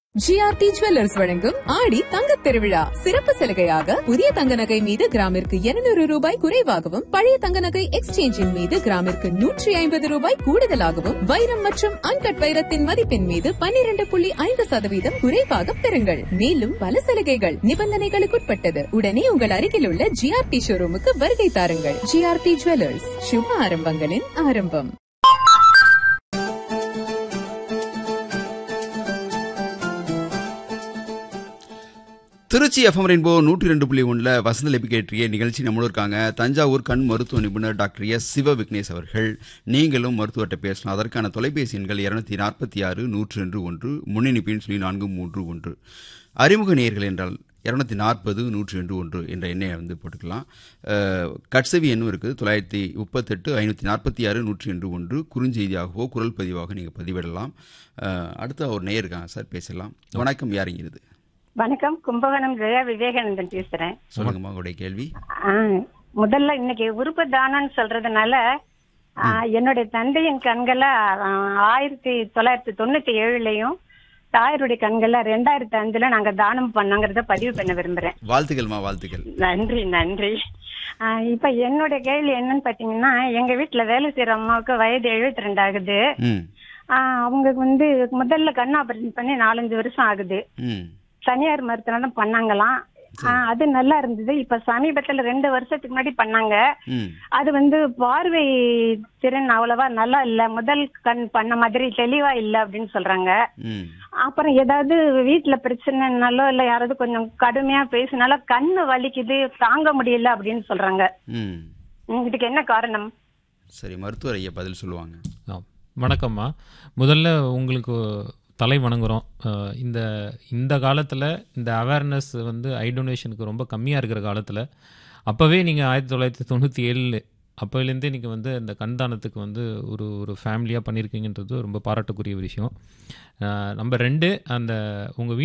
GRT jewellers வழங்கும் ஆடி தங்கத் திருவிழா சிறப்பு சலுகையாக புதிய தங்க நகை மீது கிராமிற்கு 200 ரூபாய் குறைவாகவும் பழைய தங்க நகை எக்ஸ்சேஞ்சின் மீது கிராமிற்கு நூற்றி ஐம்பது ரூபாய் கூடுதலாகவும் வைரம் மற்றும் அன்கட் வைரத்தின் மதிப்பின் மீது 12.5% புள்ளி ஐந்து சதவீதம் குறைவாக பெறுங்கள் மேலும் பல சலுகைகள் நிபந்தனைகளுக்குட்பட்டது உடனே உங்கள் அருகில் உள்ள ஜிஆர்டி ஷோரூமுக்கு வருகை தாருங்கள் ஜிஆர்டி ஜுவல்லர்ஸ் சுப ஆரம்பங்களின் ஆரம்பம் திருச்சி எஃப்எம் ரெயின்போ நூற்றி ரெண்டு புள்ளி ஒன்றில் வசந்த லெபிகேட்ரிய நிகழ்ச்சி நம்மளும் இருக்காங்க தஞ்சாவூர் கண் மருத்துவ நிபுணர் டாக்டர் எஸ் சிவ விக்னேஷ் அவர்கள் நீங்களும் மருத்துவர்கிட்ட பேசலாம் அதற்கான தொலைபேசி எண்கள் இருநூத்தி நாற்பத்தி ஆறு நூற்றி ரெண்டு ஒன்று முன்னணிப்பின் சொல்லி நான்கு மூன்று ஒன்று அறிமுக நேயர்கள் என்றால் இரநூத்தி நாற்பது நூற்றி ரெண்டு ஒன்று என்ற எண்ணை வந்து போட்டுக்கலாம் அஹ், கட்சவி எண்ணும் இருக்குது தொள்ளாயிரத்தி முப்பத்தெட்டு ஐநூற்றி நாற்பத்தி ஆறு நூற்றி ரெண்டு ஒன்று குறுஞ்செய்தியாகவோ குரல் பதிவாக நீங்கள் பதிவிடலாம் அஹ், அடுத்த ஒரு நேயர் இருக்காங்க சார் பேசலாம் வணக்கம் யாருங்கிறது வணக்கம் கும்பகோணம் ஜெயா விவேகானந்தன் பேசுறேன் சொல்லுங்கம்மா உங்களுடைய கேள்வி ஆ, முதல்ல இன்னைக்கு உறுப்பு தானம்னு சொல்றதுனால ஆ, என்னுடைய தந்தையின் கண்கள ஆயிரத்தி தொள்ளாயிரத்தி தொண்ணூத்தி ஏழுலயும் தாயருடைய கண்கள ரெண்டாயிரத்தி அஞ்சுல நாங்க தானம் பண்ணோங்கிறத பதிவு பண்ண விரும்புறேன் வாழ்த்துக்கள்மா வாழ்த்துக்கள் நன்றி நன்றி ஆ, இப்ப என்னுடைய கேள்வி என்னன்னு பாத்தீங்கன்னா எங்க வீட்டுல வேலை செய்யற அம்மாவுக்கு வயது எழுபத்தி ரெண்டு ஆகுது ம் ஆ, அவங்க வந்து முதல்ல கண் ஆபரேஷன் பண்ணி நாலஞ்சு வருஷம் ஆகுது ம் தனியார் மருத்துவம் தான் பண்ணாங்களாம் ஆ, அது நல்லா இருந்தது இப்ப சமீபத்துல ரெண்டு வருஷத்துக்கு முன்னாடி பண்ணாங்க ம் அது வந்து பார்வை திறன் அவ்வளவா நல்லா இல்ல முதல் கண் பண்ண மாதிரி தெளிவா இல்ல அப்படின்னு சொல்றாங்க ம் அப்புறம் ஏதாவது வீட்டுல பிரச்சனைனாலோ இல்ல யாராவது கொஞ்சம் கடுமையா பேசினாலோ கண்ணு வலிக்குது தாங்க முடியல அப்படின்னு சொல்றாங்க ம் ம், இதுக்கு என்ன காரணம் சரி மருத்துவர் ஐயா பதில் சொல்லுவாங்க ஆ வணக்கம்மா முதல்ல உங்களுக்கு தலை வணங்குறோம் அஹ் இந்த இந்த காலத்தில் இந்த அவேர்னஸ் வந்து ஐ டொனேஷனுக்கு ரொம்ப கம்மியாக இருக்கிற காலத்தில் அப்போவே நீங்கள் ஆயிரத்தி தொள்ளாயிரத்தி தொண்ணூற்றி ஏழு அப்போலேருந்தே நீங்கள் வந்து இந்த கண்தானத்துக்கு வந்து ஒரு ஒரு ஃபேமிலியாக பண்ணியிருக்கீங்கன்றது ரொம்ப பாராட்டக்கூடிய விஷயம் நம்பர் ரெண்டு அந்த உங்கள்